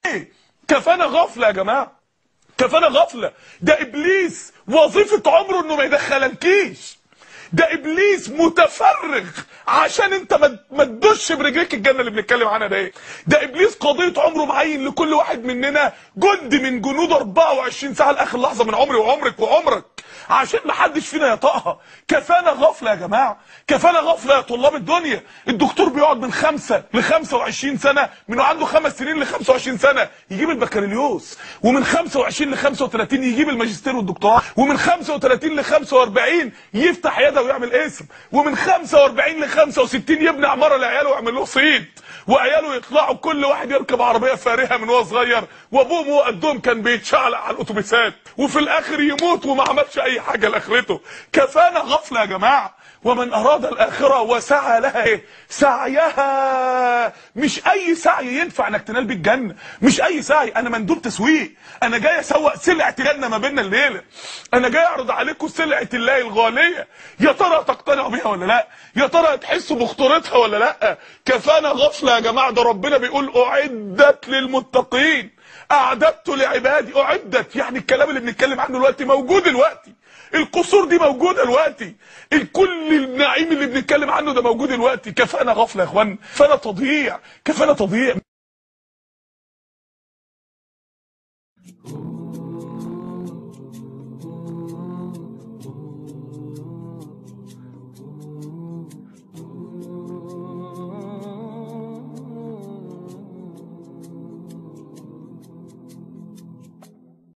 كفانا غفله يا جماعه كفانا غفله ده ابليس وظيفه عمره انه ما يدخلنكيش ده ابليس متفرغ عشان انت ما ما تدش برجليك الجنه اللي بنتكلم عنها ده ده ابليس قضيه عمره معين لكل واحد مننا جند من جنود 24 ساعه لاخر لحظه من عمري وعمرك وعمرك عشان ما حدش فينا يطقها كفانا غفله يا جماعه كفانا غفله يا طلاب الدنيا الدكتور بيقعد من خمسة ل 25 سنه من عنده خمس سنين ل 25 سنه يجيب البكالوريوس ومن 25 ل 35 يجيب الماجستير والدكتوراه ومن 35 ل 45 يفتح يده ويعمل اسم ومن 45 ل 65 يبني عماره لعياله ويعمل له صيد وعياله يطلعوا كل واحد يركب عربيه فارهه من وهو صغير وابوه وهو قدهم كان بيتشعلق على الاتوبيسات وفي الاخر يموت وما عملش اي حاجه لاخرته كفانا غفله يا جماعه ومن اراد الاخره وسعى لها ايه سعيها مش اي سعي ينفع انك تنال بيه الجنه مش اي سعي انا مندوب تسويق انا جاي اسوق سلعه جنه ما بيننا الليله انا جاي اعرض عليكم سلعه الله الغاليه يا ترى تقتنعوا بيها ولا لا يا ترى تحسوا بخطورتها ولا لا كفانا غفله يا جماعه ده ربنا بيقول اعدت للمتقين اعددت لعبادي اعدت يعني الكلام اللي بنتكلم عنه دلوقتي موجود دلوقتي القصور دي موجوده دلوقتي الكل النعيم اللي بنتكلم عنه ده موجود دلوقتي كفانا غفله يا اخوان كفانا تضييع كفانا تضييع